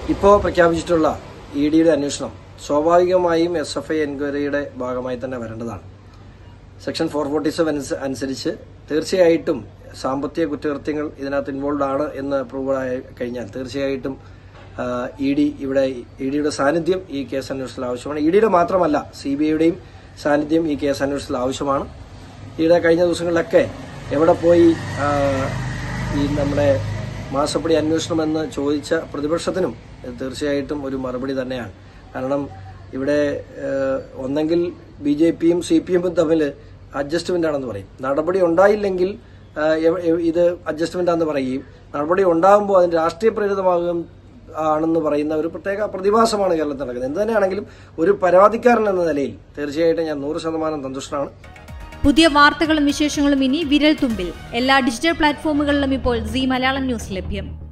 ഇപ്പോൾ പ്രഖ്യാപിച്ചിട്ടുള്ള ഇ ഡിയുടെ അന്വേഷണം സ്വാഭാവികമായും എസ് എഫ് ഐ എൻക്വയറിയുടെ ഭാഗമായി തന്നെ വരേണ്ടതാണ് സെക്ഷൻ ഫോർ ഫോർട്ടി സെവൻ അനുസരിച്ച് തീർച്ചയായിട്ടും സാമ്പത്തിക കുറ്റകൃത്യങ്ങൾ ഇതിനകത്ത് ഇൻവോൾവ് ആണ് എന്ന് പ്രൂവ് ആയി കഴിഞ്ഞാൽ തീർച്ചയായിട്ടും ഇ ഡി ഇവിടെ ഇ ഡിയുടെ സാന്നിധ്യം ഈ കേസ് അന്വേഷണത്തിൽ ആവശ്യമാണ് ഇ ഡിയുടെ മാത്രമല്ല സി ബി ഐയുടെയും സാന്നിധ്യം ഈ കേസ് അന്വേഷണത്തിൽ ആവശ്യമാണ് ഈയിടെ കഴിഞ്ഞ ദിവസങ്ങളിലൊക്കെ എവിടെ പോയി ആ, ഈ നമ്മുടെ മാസപ്പടി അന്വേഷണം എന്ന് ചോദിച്ച പ്രതിപക്ഷത്തിനും ഇത് തീർച്ചയായിട്ടും ഒരു മറുപടി തന്നെയാണ് കാരണം ഇവിടെ ഏഹ്, ഒന്നെങ്കിൽ ബി ജെ പിയും സി പി എമ്മും തമ്മിൽ അഡ്ജസ്റ്റ്മെന്റ് ആണെന്ന് പറയും നടപടി ഉണ്ടായില്ലെങ്കിൽ ഏഹ്, എവ- എവ- ഇത് അഡ്ജസ്റ്റ്മെന്റ് ആണെന്ന് പറയുകയും നടപടി ഉണ്ടാകുമ്പോൾ അതിന് രാഷ്ട്രീയ പ്രേരിതമാകുകയും ആണെന്ന് പറയുന്ന ഒരു പ്രത്യേക പ്രതിഭാസമാണ് കേരളത്തിൽ നടക്കുന്നത് എന്ത് തന്നെയാണെങ്കിലും ഒരു പരാതിക്കാരൻ എന്ന നിലയിൽ തീർച്ചയായിട്ടും ഞാൻ നൂറ് ശതമാനം സന്തുഷ്ടനാണ് പുതിയ വാർത്തകളും വിശേഷങ്ങളും ഇനി വിരൽ തുമ്പിൽ എല്ലാ ഡിജിറ്റൽ പ്ലാറ്റ്ഫോമുകളിലും ഇപ്പോൾ സി മലയാളം ന്യൂസ് ലഭ്യം